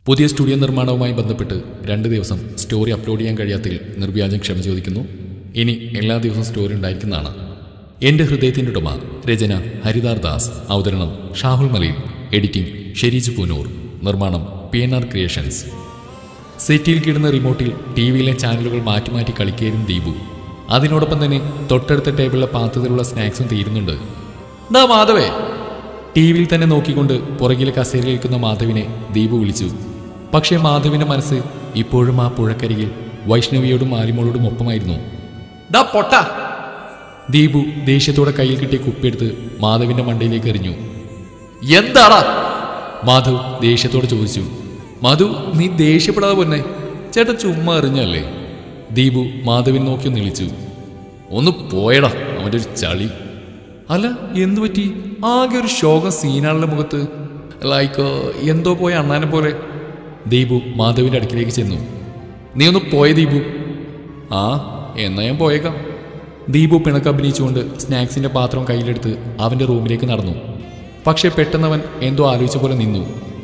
പുതിയ സ്റ്റുഡിയോ നിർമ്മാണവുമായി ബന്ധപ്പെട്ട് രണ്ട് ദിവസം സ്റ്റോറി അപ്ലോഡ് ചെയ്യാൻ കഴിയാത്തതിൽ നിർവ്യാജം ക്ഷമ ചോദിക്കുന്നു ഇനി എല്ലാ ദിവസവും സ്റ്റോറി ഉണ്ടായിരിക്കുന്നതാണ് എൻ്റെ ഹൃദയത്തിൻ്റെ ഉടമ രചന ഹരിദാർ ദാസ് അവതരണം ഷാഹുൽ മലയിൽ എഡിറ്റിംഗ് ഷെരീജ് പൂനൂർ നിർമ്മാണം പി എൻ ആർ ക്രിയേഷൻസ് സെറ്റിയിൽ കിടന്ന റിമോട്ടിൽ ടി വിയിലെ ചാനലുകൾ മാറ്റി മാറ്റി കളിക്കുകയായിരുന്നു ദീപു അതിനോടൊപ്പം തന്നെ തൊട്ടടുത്ത ടേബിളിലെ പാത്രത്തിലുള്ള സ്നാക്സും തീരുന്നുണ്ട് ദാ മാധവേ ടി വിയിൽ തന്നെ നോക്കിക്കൊണ്ട് പുറകിലെ കസേരയിലിരിക്കുന്ന മാധവിനെ ദീപു വിളിച്ചു പക്ഷേ മാധവിന്റെ മനസ്സ് ഇപ്പോഴും ആ പുഴക്കരികിൽ വൈഷ്ണവിയോടും മാലിമോളോടും ഒപ്പമായിരുന്നു ദാ പൊട്ട ദീപു ദേഷ്യത്തോടെ കയ്യിൽ കിട്ടിയ കുപ്പിയെടുത്ത് മാധവിന്റെ മണ്ടയിലേക്ക് എറിഞ്ഞു എന്താടാ മാധവ് ദേഷ്യത്തോടെ ചോദിച്ചു മധു നീ ദേഷ്യപ്പെടാതെ പൊന്നെ ചേട്ടൻ ചുമ്മാ എറിഞ്ഞല്ലേ ദീപു മാധവിനെ നോക്കി ഒന്ന് വിളിച്ചു ഒന്ന് പോയടാ അവൻ്റെ ഒരു ചളി അല്ല എന്തു പറ്റി ആകെ ഒരു ശോകം സീനാളുടെ മുഖത്ത് ലൈക്ക് എന്തോ പോയ അണ്ണാനെ പോലെ ദീപു മാധവിന്റെ അടുക്കിലേക്ക് ചെന്നു നീ ഒന്ന് പോയ ദീപു ആ എന്നാ ഞാൻ പോയേക്കാം ദീപു പിണക്ക് അഭിനയിച്ചുകൊണ്ട് സ്നാക്സിന്റെ പാത്രം കയ്യിലെടുത്ത് അവന്റെ റൂമിലേക്ക് നടന്നു പക്ഷെ പെട്ടെന്നവൻ എന്തോ ആലോചിച്ച പോലെ നിന്നു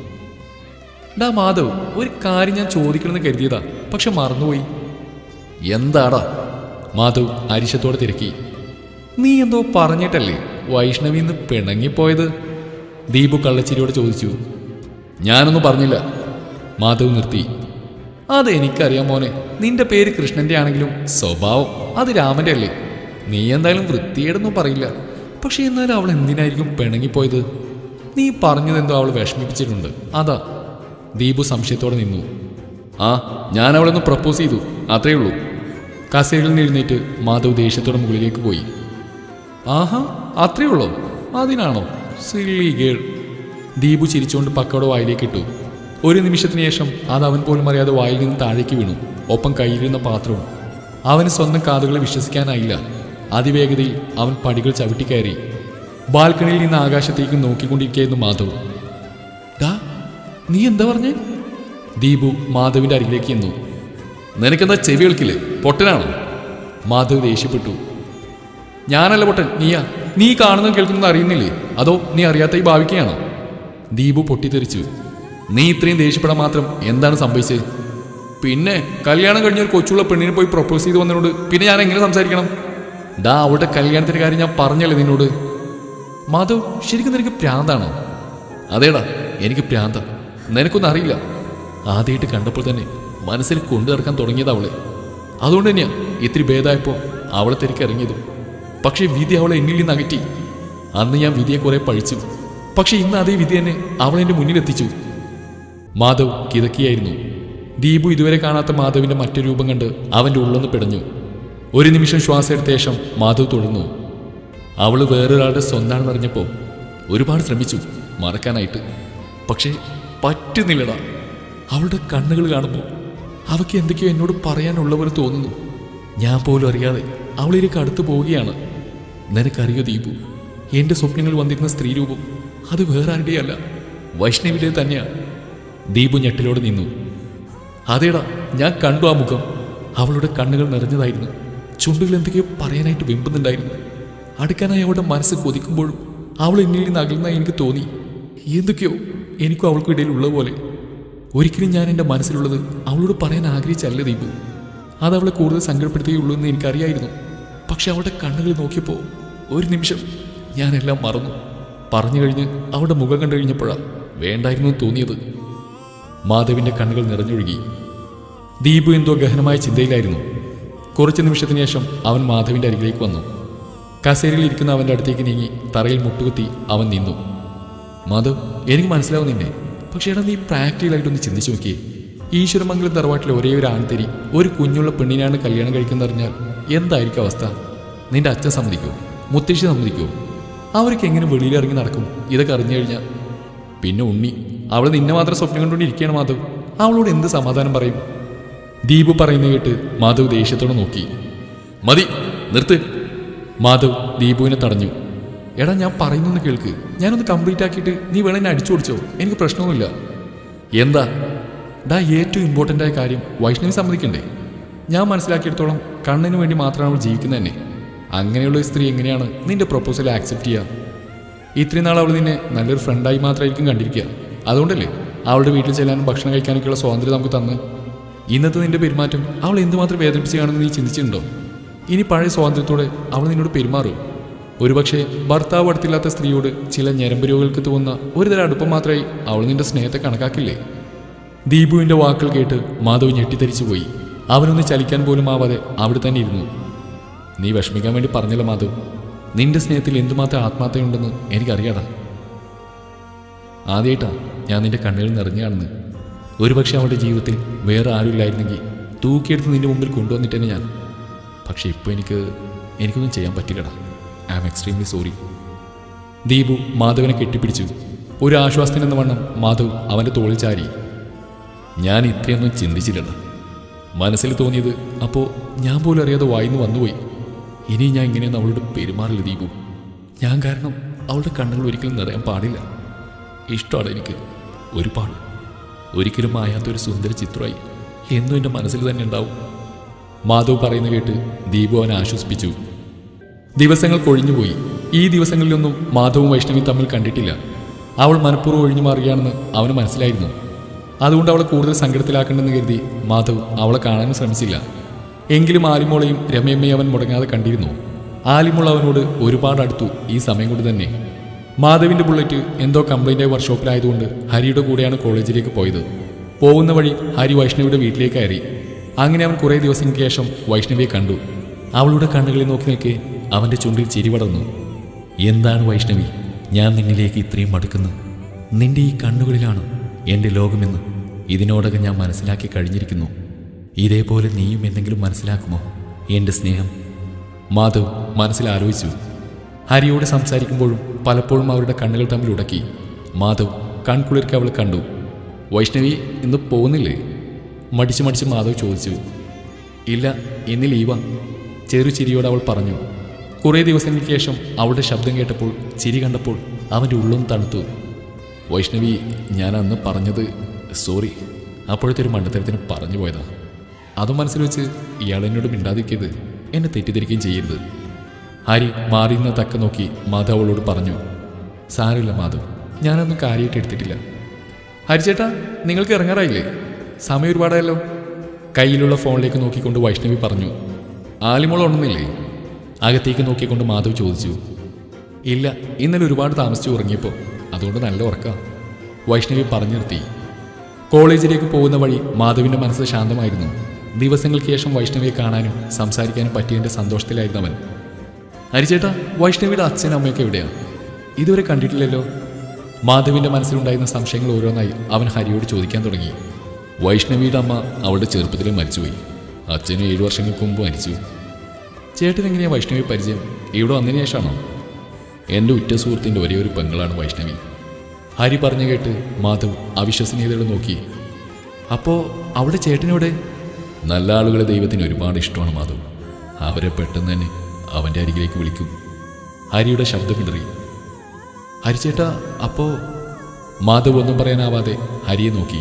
ഡാ മാധവ് ഒരു കാര്യം ഞാൻ ചോദിക്കണമെന്ന് കരുതിയതാ പക്ഷെ മറന്നുപോയി എന്താടാ മാധവ് അരിശത്തോടെ തിരക്കി നീ എന്തോ പറഞ്ഞിട്ടല്ലേ വൈഷ്ണവി നിന്ന് പിണങ്ങിപ്പോയത് ദീപു കള്ളച്ചിരിയോട് ചോദിച്ചു ഞാനൊന്നും പറഞ്ഞില്ല മാധവ് നിർത്തി അതെനിക്കറിയാം മോനെ നിന്റെ പേര് കൃഷ്ണന്റെ ആണെങ്കിലും സ്വഭാവം അത് രാമന്റെ അല്ലേ നീ എന്തായാലും വൃത്തിയേടൊന്നും പറയില്ല പക്ഷെ എന്നാലും അവൾ എന്തിനായിരിക്കും പിണങ്ങിപ്പോയത് നീ പറഞ്ഞതെന്തോ അവൾ വിഷമിപ്പിച്ചിട്ടുണ്ട് അതാ ദീപു സംശയത്തോടെ നിന്നു ആ ഞാൻ അവളൊന്ന് പ്രപ്പോസ് ചെയ്തു അത്രേ ഉള്ളൂ കസേരയിൽ നിന്ന് എഴുന്നേറ്റ് മാധവ് ദേഷ്യത്തോടെ മുകളിലേക്ക് പോയി ആഹാ അത്രേ ഉള്ളോ അതിനാണോ സില്ലി ഗേൾ ദീപു ചിരിച്ചുകൊണ്ട് പക്കോടെ വായിലേക്ക് ഇട്ടു ഒരു നിമിഷത്തിന് ശേഷം അത് അവൻ പോലും അറിയാതെ വായിൽ നിന്ന് താഴേക്ക് വീണു ഒപ്പം കയ്യിലിരുന്ന പാത്രവും അവന് സ്വന്തം കാതുകളെ വിശ്വസിക്കാനായില്ല അതിവേഗതയിൽ അവൻ പടികൾ ചവിട്ടിക്കയറി ബാൽക്കണിയിൽ നിന്ന് ആകാശത്തേക്ക് നോക്കിക്കൊണ്ടിരിക്കുകയായിരുന്നു മാധവ് ഡാ നീ എന്താ പറഞ്ഞേ ദീപു മാധവിന്റെ അരികിലേക്ക് ചെന്നു നിനക്കെന്താ ചെവി കേൾക്കില്ലേ പൊട്ടനാണോ മാധവ് ദേഷ്യപ്പെട്ടു ഞാനല്ല പൊട്ടൻ നീയാ നീ കാണുന്നത് കേൾക്കുന്നത് അറിയുന്നില്ലേ അതോ നീ അറിയാത്ത ഈ ഭാവിക്കുകയാണോ ദീപു പൊട്ടിത്തെറിച്ചു നീ ഇത്രയും ദേഷ്യപ്പെടാൻ മാത്രം എന്താണ് സംഭവിച്ചത് പിന്നെ കല്യാണം കഴിഞ്ഞ ഒരു കൊച്ചുള്ള പെണ്ണിനെ പോയി പ്രൊപ്പോസ് ചെയ്ത് വന്നതിനോട് പിന്നെ ഞാൻ എങ്ങനെ സംസാരിക്കണം ഡാ അവളുടെ കല്യാണത്തിന്റെ കാര്യം ഞാൻ പറഞ്ഞല്ലേ നിന്നോട് മാധവ് ശരിക്കും നിനക്ക് പ്രാന്താണോ അതേടാ എനിക്ക് പ്രാന്ത നിനക്കൊന്നും അറിയില്ല ആദ്യമായിട്ട് കണ്ടപ്പോൾ തന്നെ മനസ്സിൽ കൊണ്ടു നടക്കാൻ തുടങ്ങിയത് അവളെ അതുകൊണ്ട് തന്നെയാ ഇത്തിരി ഭേദമായപ്പോൾ അവളെ തിരക്ക് ഇറങ്ങിയതും പക്ഷേ വിധി അവളെ എന്നിൽ നിന്ന് അകറ്റി അന്ന് ഞാൻ വിധിയെ കുറെ പഴിച്ചു പക്ഷെ ഇന്ന് അതേ വിധി തന്നെ അവൾ എൻ്റെ മുന്നിലെത്തിച്ചു മാധവ് കിതക്കിയായിരുന്നു ദീപു ഇതുവരെ കാണാത്ത മാധവിന്റെ മറ്റൊരു രൂപം കണ്ട് അവന്റെ ഉള്ളൊന്ന് പിടഞ്ഞു ഒരു നിമിഷം ശ്വാസം എടുത്ത ശേഷം മാധവ് തുടർന്നു അവള് വേറൊരാളുടെ സ്വന്താണെന്ന് അറിഞ്ഞപ്പോൾ ഒരുപാട് ശ്രമിച്ചു മറക്കാനായിട്ട് പക്ഷേ പറ്റുന്നില്ലടാ അവളുടെ കണ്ണുകൾ കാണുമ്പോൾ അവയ്ക്ക് എന്തൊക്കെയോ എന്നോട് പറയാനുള്ള പോലെ തോന്നുന്നു ഞാൻ പോലും അറിയാതെ അവളിലേക്ക് അടുത്ത് പോവുകയാണ് നിനക്കറിയോ ദീപു എൻ്റെ സ്വപ്നങ്ങൾ വന്നിരുന്ന സ്ത്രീരൂപം അത് വേറെ ആരുടെയല്ല വൈഷ്ണവിയുടെ തന്നെയാണ് ദീപു ഞെട്ടിലോടെ നിന്നു അതേടാ ഞാൻ കണ്ടു ആ മുഖം അവളുടെ കണ്ണുകൾ നിറഞ്ഞതായിരുന്നു ചുണ്ടുകൾ എന്തൊക്കെയോ പറയാനായിട്ട് വെമ്പുന്നുണ്ടായിരുന്നു അടുക്കാനായി അവളുടെ മനസ്സ് കൊതിക്കുമ്പോഴും അവൾ എന്നിൽ നിന്ന് അകലുന്നതായി എനിക്ക് തോന്നി എന്തൊക്കെയോ എനിക്കും അവൾക്കും ഇടയിൽ ഉള്ള പോലെ ഒരിക്കലും ഞാൻ എൻ്റെ മനസ്സിലുള്ളത് അവളോട് പറയാൻ ആഗ്രഹിച്ചല്ല ദീപു അത് അവളെ കൂടുതൽ സങ്കടപ്പെടുത്തുകയുള്ളൂ എന്ന് എനിക്കറിയായിരുന്നു പക്ഷെ അവളുടെ കണ്ണുകൾ നോക്കിയപ്പോൾ ഒരു നിമിഷം ഞാനെല്ലാം മറന്നു പറഞ്ഞു കഴിഞ്ഞ് അവളുടെ മുഖം കണ്ടു കഴിഞ്ഞപ്പോഴാണ് വേണ്ടായിരുന്നു എന്ന് തോന്നിയത് മാധവിന്റെ കണ്ണുകൾ നിറഞ്ഞൊഴുകി ദീപു എന്തോ ഗഹനമായ ചിന്തയിലായിരുന്നു കുറച്ച് നിമിഷത്തിന് ശേഷം അവൻ മാധവിന്റെ അരികിലേക്ക് വന്നു കസേരയിൽ ഇരിക്കുന്ന അവന്റെ അടുത്തേക്ക് നീങ്ങി തറയിൽ മുട്ടുകുത്തി അവൻ നിന്നു മാധവ് എനിക്ക് മനസ്സിലാവും നിന്നെ പക്ഷേ എടാ നീ പ്രാക്ടിക്കലായിട്ടൊന്ന് ചിന്തിച്ചു നോക്കിയേ ഈശ്വരമംഗലം തറവാട്ടിലെ ഒരേ ഒരു ആൺതരി ഒരു കുഞ്ഞുള്ള പെണ്ണിനാണ് കല്യാണം കഴിക്കുന്നറിഞ്ഞാൽ എന്തായിരിക്കും അവസ്ഥ നിന്റെ അച്ഛൻ സമ്മതിക്കോ മുത്തശ്ശി സമ്മതിക്കോ അവർക്ക് എങ്ങനെ വെളിയിലിറങ്ങി നടക്കും ഇതൊക്കെ അറിഞ്ഞു കഴിഞ്ഞാൽ പിന്നെ ഉണ്ണി അവൾ നിന്നെ മാത്രം സ്വപ്നം കണ്ടുകൊണ്ടിരിക്കുകയാണ് മാധവ് അവളോട് എന്ത് സമാധാനം പറയും ദീപു പറയുന്നത് കേട്ട് മാധവ് ദേഷ്യത്തോടെ നോക്കി മതി നിർത്ത് മാധവ് ദീപുവിനെ തടഞ്ഞു എടാ ഞാൻ പറയുന്നൊന്ന് കേൾക്ക് ഞാനൊന്ന് കംപ്ലീറ്റ് ആക്കിയിട്ട് നീ വേണം എന്നെ അടിച്ചു ഓടിച്ചോ എനിക്ക് പ്രശ്നമൊന്നുമില്ല എന്താ ഡാ ഏറ്റവും ഇമ്പോർട്ടൻ്റ് ആയ കാര്യം വൈഷ്ണവി സമ്മതിക്കണ്ടേ ഞാൻ മനസ്സിലാക്കിയെടുത്തോളം കണ്ണിന് വേണ്ടി മാത്രമാണ് അവൾ ജീവിക്കുന്നത് തന്നെ അങ്ങനെയുള്ള ഒരു സ്ത്രീ എങ്ങനെയാണ് നിന്റെ പ്രൊപ്പോസൽ ആക്സെപ്റ്റ് ചെയ്യുക ഇത്രയും നാൾ അവൾ നിന്നെ നല്ലൊരു ഫ്രണ്ടായി മാത്രമായിരിക്കും കണ്ടിരിക്കുക അതുകൊണ്ടല്ലേ അവളുടെ വീട്ടിൽ ചെല്ലാനും ഭക്ഷണം കഴിക്കാനൊക്കെയുള്ള സ്വാതന്ത്ര്യം നമുക്ക് തന്ന് ഇന്നത്തെ നിന്റെ പെരുമാറ്റം അവൾ എന്തുമാത്രം വേദനിപ്പിച്ച് കാണുമെന്ന് നീ ചിന്തിച്ചിട്ടുണ്ടോ ഇനി പഴയ സ്വാതന്ത്ര്യത്തോടെ അവൾ നിന്നോട് പെരുമാറും ഒരുപക്ഷെ ഭർത്താവ് അടുത്തില്ലാത്ത സ്ത്രീയോട് ചില ഞരമ്പ് രോഗികൾക്ക് തോന്നുന്ന ഒരുതരം അടുപ്പം മാത്രമായി അവൾ നിന്റെ സ്നേഹത്തെ കണക്കാക്കില്ലേ ദീപുവിന്റെ വാക്കുകൾ കേട്ട് മാധവ് ഞെട്ടിത്തരിച്ചു പോയി അവനൊന്ന് ചലിക്കാൻ പോലും ആവാതെ അവിടെ തന്നെ ഇരുന്നു നീ വിഷമിക്കാൻ വേണ്ടി പറഞ്ഞല്ലോ മാധവ് നിന്റെ സ്നേഹത്തിൽ എന്തുമാത്രം ആത്മാർത്ഥതയുണ്ടെന്ന് എനിക്കറിയാടാ ആദ്യമായിട്ടാ ഞാൻ നിന്റെ കണ്ണുകൾ നിറഞ്ഞു കാണുന്നത് ഒരുപക്ഷെ അവളുടെ ജീവിതത്തിൽ വേറെ ആരുമില്ലായിരുന്നെങ്കിൽ തൂക്കിയെടുത്ത് നിന്റെ മുമ്പിൽ കൊണ്ടുവന്നിട്ടേനെ ഞാൻ പക്ഷെ ഇപ്പോൾ എനിക്ക് എനിക്കൊന്നും ചെയ്യാൻ പറ്റില്ലടാ I am extremely sorry Deepu മാധവനെ കെട്ടിപ്പിടിച്ചു ഒരു ആശ്വാസത്തിനെന്ന വണ്ണം മാധവ് അവൻ്റെ തോളിൽ ചാരി ഞാൻ ഇത്രയൊന്നും ചിന്തിച്ചില്ലടാ മനസ്സിൽ തോന്നിയത് അപ്പോൾ ഞാൻ പോലും അറിയാതെ വായിന്ന് വന്നുപോയി ഇനി ഞാൻ ഇങ്ങനെയൊന്നും അവളോട് പെരുമാറില്ല ദീപു ഞാൻ കാരണം അവളുടെ കണ്ണുകൾ ഒരിക്കലും നിറയാൻ പാടില്ല ഇഷ്ടമാണ് എനിക്ക് ഒരുപാട് ഒരിക്കലും മായാത്തൊരു സുന്ദര ചിത്രമായി എന്നും എൻ്റെ മനസ്സിൽ തന്നെ ഉണ്ടാവും മാധവ് പറയുന്ന കേട്ട് ദീപു അവനെ ആശ്വസിപ്പിച്ചു ദിവസങ്ങൾ കൊഴിഞ്ഞുപോയി ഈ ദിവസങ്ങളിലൊന്നും മാധവും വൈഷ്ണവിയും തമ്മിൽ കണ്ടിട്ടില്ല അവൾ മനഃപൂർവ്വം ഒഴിഞ്ഞു മാറുകയാണെന്ന് അവന് മനസ്സിലായിരുന്നു അതുകൊണ്ട് അവളെ കൂടുതൽ സങ്കടത്തിലാക്കണമെന്ന് കരുതി മാധവ് അവളെ കാണാനും ശ്രമിച്ചില്ല എങ്കിലും ആലിമോളെയും രമയമ്മയും അവൻ മുടങ്ങാതെ കണ്ടിരുന്നു ആലിമോൾ അവനോട് ഒരുപാട് അടുത്തു ഈ സമയം കൊണ്ട് തന്നെ മാധവിന്റെ ബുള്ളറ്റ് എന്തോ കംപ്ലൈൻ്റ് വർക്ക്ഷോപ്പിലായതുകൊണ്ട് ഹരിയുടെ കൂടെയാണ് കോളേജിലേക്ക് പോയത് പോകുന്ന വഴി ഹരി വൈഷ്ണവിയുടെ വീട്ടിലേക്ക് കയറി അങ്ങനെ അവൻ കുറേ ദിവസങ്ങൾക്ക് ശേഷം വൈഷ്ണവിയെ കണ്ടു അവളുടെ കണ്ണുകളിൽ നോക്കി നിൽക്കെ അവന്റെ ചുണ്ടിൽ ചിരി പടർന്നു എന്താണ് വൈഷ്ണവി ഞാൻ നിന്നിലേക്ക് ഇത്രയും മടുക്കുന്നത് നിന്റെ ഈ കണ്ണുകളിലാണ് എൻ്റെ ലോകമെന്ന് ഇതിനോടകം ഞാൻ മനസ്സിലാക്കി കഴിഞ്ഞിരിക്കുന്നു ഇതേപോലെ നീയും എന്തെങ്കിലും മനസ്സിലാക്കുമോ എൻ്റെ സ്നേഹം മാധവ് മനസ്സിൽ ആലോചിച്ചു ഹരിയോട് സംസാരിക്കുമ്പോഴും പലപ്പോഴും അവരുടെ കണ്ണുകൾ തമ്മിൽ ഉടക്കി മാധവ് കൺകുളിർക്ക് അവൾ കണ്ടു വൈഷ്ണവി ഇന്ന് പോകുന്നില്ലേ മടിച്ചു മടിച്ച് മാധവ് ചോദിച്ചു ഇല്ല ഇന്ന് ലീവാ ചെറു ചിരിയോട് അവൾ പറഞ്ഞു കുറേ ദിവസങ്ങൾക്ക് ശേഷം അവളുടെ ശബ്ദം കേട്ടപ്പോൾ ചിരി കണ്ടപ്പോൾ അവൻ്റെ ഉള്ളും തണുത്തു വൈഷ്ണവി ഞാൻ അന്ന് പറഞ്ഞത് സോറി അപ്പോഴത്തെ ഒരു മണ്ടത്തരത്തിന് പറഞ്ഞു പോയതാ അതും മനസ്സിൽ വെച്ച് ഇയാൾ എന്നോട് മിണ്ടാതിരിക്കരുത് എന്നെ തെറ്റിദ്ധരിക്കുകയും ചെയ്യരുത് ഹരി മാറിയുന്ന തക്ക നോക്കി മാധവ് അവളോട് പറഞ്ഞു സാരമില്ല മാധവ് ഞാനൊന്നും കാര്യമായിട്ട് എടുത്തിട്ടില്ല ഹരിച്ചേട്ടാ നിങ്ങൾക്ക് ഇറങ്ങാറായില്ലേ സമയം ഒരുപാടായല്ലോ കയ്യിലുള്ള ഫോണിലേക്ക് നോക്കിക്കൊണ്ട് വൈഷ്ണവി പറഞ്ഞു ആലിമോൾ ഉണർന്നില്ലേ അകത്തേക്ക് നോക്കിക്കൊണ്ട് മാധവ് ചോദിച്ചു ഇല്ല ഇന്നലെ ഒരുപാട് താമസിച്ചു ഉറങ്ങിയപ്പോൾ അതുകൊണ്ട് നല്ല ഉറക്കാം വൈഷ്ണവി പറഞ്ഞു നിർത്തി കോളേജിലേക്ക് പോകുന്ന വഴി മാധവിന്റെ മനസ്സ് ശാന്തമായിരുന്നു ദിവസങ്ങൾക്ക് ശേഷം വൈഷ്ണവിയെ കാണാനും സംസാരിക്കാനും പറ്റിയതിന്റെ സന്തോഷത്തിലായിരുന്നു അവൻ ഹരിചേട്ടാ വൈഷ്ണവിയുടെ അച്ഛനും അമ്മയൊക്കെ എവിടെയാണ് ഇതുവരെ കണ്ടിട്ടില്ലല്ലോ മാധവിന്റെ മനസ്സിലുണ്ടായിരുന്ന സംശയങ്ങൾ ഓരോന്നായി അവൻ ഹരിയോട് ചോദിക്കാൻ തുടങ്ങി വൈഷ്ണവിയുടെ അമ്മ അവളുടെ ചെറുപ്പത്തിലെ മരിച്ചുപോയി അച്ഛനും ഏഴു വർഷങ്ങൾക്ക് മുമ്പ് മരിച്ചു ചേട്ടൻ എങ്ങനെയാ വൈഷ്ണവി പരിചയം ഇവിടെ വന്നതിന് ശേഷമാണോ എൻ്റെ ഉറ്റ സുഹൃത്തിൻ്റെ ഒരേ ഒരു പെങ്ങളാണ് വൈഷ്ണവി ഹരി പറഞ്ഞു കേട്ട് മാധവ് അവിശ്വസനീയതയോടെ നോക്കി അപ്പോൾ അവിടെ ചേട്ടനോടെ നല്ല ആളുകളെ ദൈവത്തിന് ഒരുപാട് ഇഷ്ടമാണ് മാധവ് അവരെ പെട്ടെന്ന് തന്നെ അവൻ്റെ അരികിലേക്ക് വിളിക്കും ഹരിയുടെ ശബ്ദമിടറി ഹരിച്ചേട്ടാ അപ്പോൾ മാധവ് ഒന്നും പറയാനാവാതെ ഹരിയെ നോക്കി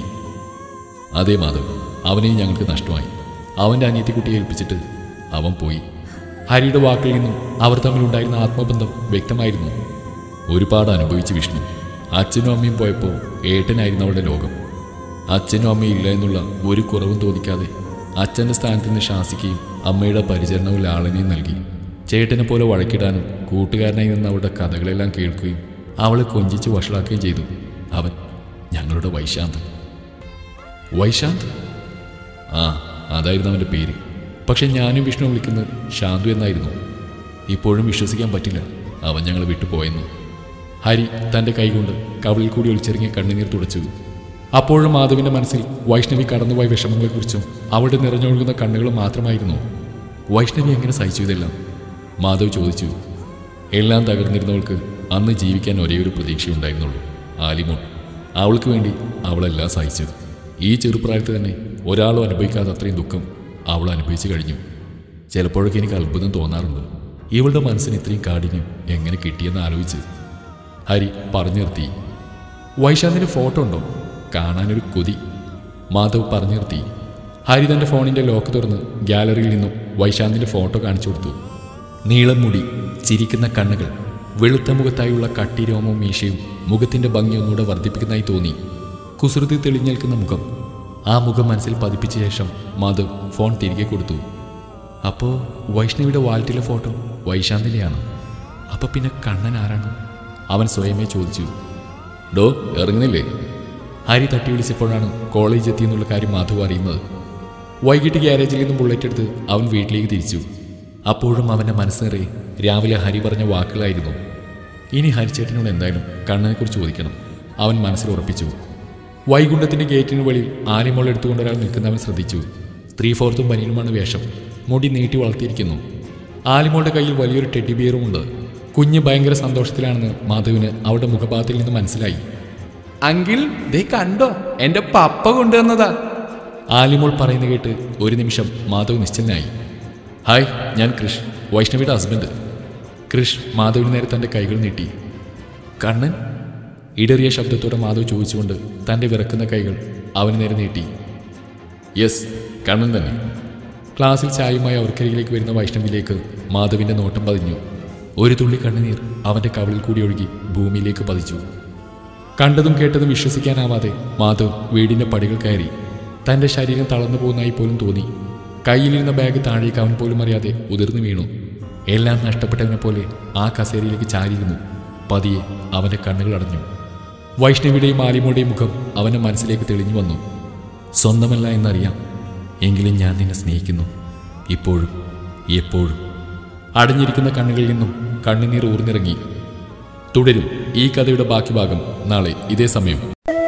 അതേ മാധവ് അവനെയും ഞങ്ങൾക്ക് നഷ്ടമായി അവൻ്റെ അനിയത്തിക്കുട്ടിയെ ഏൽപ്പിച്ചിട്ട് അവൻ പോയി ഹരിയുടെ വാക്കിൽ നിന്നും അവർ തമ്മിലുണ്ടായിരുന്ന ആത്മബന്ധം വ്യക്തമായിരുന്നു ഒരുപാട് അനുഭവിച്ച് വിഷ്ണു അച്ഛനും അമ്മയും പോയപ്പോൾ ഏട്ടനായിരുന്നു അവളുടെ ലോകം അച്ഛനും അമ്മയും ഇല്ല എന്നുള്ള ഒരു കുറവും തോന്നിക്കാതെ അച്ഛൻ്റെ സ്ഥാനത്ത് നിന്ന് ശാസിക്കുകയും അമ്മയുടെ പരിചരണവും ലാളനയും നൽകി ചേട്ടനെ പോലെ വഴക്കിടാനും കൂട്ടുകാരനായി നിന്ന് അവളുടെ കഥകളെല്ലാം കേൾക്കുകയും അവളെ കൊഞ്ചിച്ച് വഷളാക്കുകയും ചെയ്തു അവൻ ഞങ്ങളുടെ വൈശാന്ത് വൈശാന്ത് ആ അതായിരുന്നു അവൻ്റെ പേര് പക്ഷെ ഞാനും വിഷ്ണു വിളിക്കുന്നത് ശാന്തു എന്നായിരുന്നു ഇപ്പോഴും വിശ്വസിക്കാൻ പറ്റില്ല അവൻ ഞങ്ങളെ വിട്ടുപോയെന്ന് ഹരി തൻ്റെ കൈകൊണ്ട് കവിളിൽ കൂടി ഒളിച്ചെറിഞ്ഞ കണ്ണുനീർ തുടച്ചു അപ്പോഴും മാധവിൻ്റെ മനസ്സിൽ വൈഷ്ണവി കടന്നുപോയ വിഷമങ്ങളെക്കുറിച്ചും അവളുടെ നിറഞ്ഞൊഴുകുന്ന കണ്ണുകൾ മാത്രമായിരുന്നു വൈഷ്ണവി എങ്ങനെ സഹിച്ചു ഇതെല്ലാം മാധവ് ചോദിച്ചു എല്ലാം തകർന്നിരുന്നവൾക്ക് അന്ന് ജീവിക്കാൻ ഒരേ ഒരു പ്രതീക്ഷയുണ്ടായിരുന്നുള്ളൂ ആലിമോൾ അവൾക്ക് വേണ്ടി അവളെല്ലാം സഹിച്ചു ഈ ചെറുപ്രായത്തിൽ തന്നെ ഒരാളും അനുഭവിക്കാതെ അത്രയും ദുഃഖം അവൾ അനുഭവിച്ചു കഴിഞ്ഞു ചിലപ്പോഴൊക്കെ എനിക്ക് അത്ഭുതം തോന്നാറുണ്ട് ഇവളുടെ മനസ്സിന് ഇത്രയും കാഠിന്യം എങ്ങനെ കിട്ടിയെന്ന് ആലോചിച്ച് ഹരി പറഞ്ഞു നിർത്തി വൈശാന്തിൻ്റെ ഫോട്ടോ ഉണ്ടോ കാണാനൊരു കൊതി മാധവ് പറഞ്ഞു നിർത്തി ഹരി തൻ്റെ ഫോണിൻ്റെ ലോക്ക് തുറന്ന് ഗാലറിയിൽ നിന്നും വൈശാന്തിൻ്റെ ഫോട്ടോ കാണിച്ചു കൊടുത്തു നീളം മുടി ചിരിക്കുന്ന കണ്ണുകൾ വെളുത്ത മുഖത്തായുള്ള കട്ടിരോമവും മീശയും മുഖത്തിൻ്റെ ഭംഗി ഒന്നുകൂടെ വർദ്ധിപ്പിക്കുന്നതായി തോന്നി കുസൃതി തെളിഞ്ഞേൽക്കുന്ന മുഖം ആ മുഖം മനസ്സിൽ പതിപ്പിച്ച ശേഷം മാധവ് ഫോൺ തിരികെ കൊടുത്തു അപ്പോൾ വൈഷ്ണവിയുടെ വാലറ്റിലെ ഫോട്ടോ വൈശാന്തിൻ്റെയാണ് അപ്പോൾ പിന്നെ കണ്ണൻ ആരാണ് അവൻ സ്വയമേ ചോദിച്ചു ഡോ ഇറങ്ങുന്നില്ലേ ഹരി തട്ടി വിളിച്ചപ്പോഴാണ് കോളേജ് എത്തിയെന്നുള്ള കാര്യം മാധവ് അറിയുന്നത് വൈകിട്ട് ഗ്യാരേജിൽ നിന്നും ബുള്ളറ്റ് എടുത്ത് അവൻ വീട്ടിലേക്ക് തിരിച്ചു അപ്പോഴും അവൻ്റെ മനസ്സേറെ രാവിലെ ഹരി പറഞ്ഞ വാക്കുകളായിരുന്നു ഇനി ഹരിച്ചേട്ടനോട് എന്തായാലും കണ്ണനെക്കുറിച്ച് ചോദിക്കണം അവൻ മനസ്സിൽ ഉറപ്പിച്ചു വൈകുണ്ഠത്തിന്റെ ഗേറ്റിന് വെളിയിൽ ആലിമോൾ എടുത്തുകൊണ്ട് ഒരാൾ നിൽക്കുന്നവൻ ശ്രദ്ധിച്ചു ത്രീ ഫോർത്തും ബനിയനുമാണ് വേഷം മുടി നീട്ടി വളർത്തിയിരിക്കുന്നു ആലിമോളുടെ കയ്യിൽ വലിയൊരു ടെഡി ബിയറുമുണ്ട് കുഞ്ഞ് ഭയങ്കര സന്തോഷത്തിലാണെന്ന് മാധവിന് അവളുടെ മുഖഭാവത്തിൽ നിന്ന് മനസ്സിലായി അങ്കിൾ ദേ കണ്ടോ എന്റെ പപ്പ കൊണ്ടുവന്നതാ ആലിമോൾ പറയുന്ന കേട്ട് ഒരു നിമിഷം മാധവ് നിശ്ചലനായി ഹായ് ഞാൻ കൃഷ് വൈഷ്ണവിയുടെ ഹസ്ബൻഡ് കൃഷ് മാധവിന് നേരെ തൻ്റെ കൈകൾ നീട്ടി കണ്ണൻ ഇടറിയ ശബ്ദത്തോടെ മാധവ് ചോദിച്ചുകൊണ്ട് തൻ്റെ വിറക്കുന്ന കൈകൾ അവന് നേരെ നീട്ടി യെസ് കണ്ണൻ തന്നെ ക്ലാസ്സിൽ ചായയുമായി അവർക്കരികിലേക്ക് വരുന്ന വൈഷ്ണവിലേക്ക് മാധവിൻ്റെ നോട്ടം പതിഞ്ഞു ഒരു തുള്ളി കണ്ണുനീർ അവൻ്റെ കവളിൽ കൂടി ഒഴുകി ഭൂമിയിലേക്ക് പതിച്ചു കണ്ടതും കേട്ടതും വിശ്വസിക്കാനാവാതെ മാധവ് വീടിന്റെ പടികൾ കയറി തന്റെ ശരീരം തളർന്നു പോകുന്നതായി പോലും തോന്നി കയ്യിലിരുന്ന ബാഗ് താഴേക്ക് അവൻ പോലും അറിയാതെ ഉതിർന്നു വീണു എല്ലാം നഷ്ടപ്പെട്ടവനെ പോലെ ആ കസേരയിലേക്ക് ചാരിയിരുന്നു പതിയെ അവന്റെ കണ്ണുകൾ അടഞ്ഞു വൈഷ്ണവിയുടെയും ആലിമോടെയും മുഖം അവന്റെ മനസ്സിലേക്ക് തെളിഞ്ഞു വന്നു സ്വന്തമല്ല എന്നറിയാം എങ്കിലും ഞാൻ നിന്നെ സ്നേഹിക്കുന്നു ഇപ്പോഴും എപ്പോഴും അടഞ്ഞിരിക്കുന്ന കണ്ണുകളിൽ നിന്നും കണ്ണുനീർ ഊർന്നിറങ്ങി തുടരും ഈ കഥയുടെ ബാക്കി ഭാഗം നാളെ ഇതേ സമയം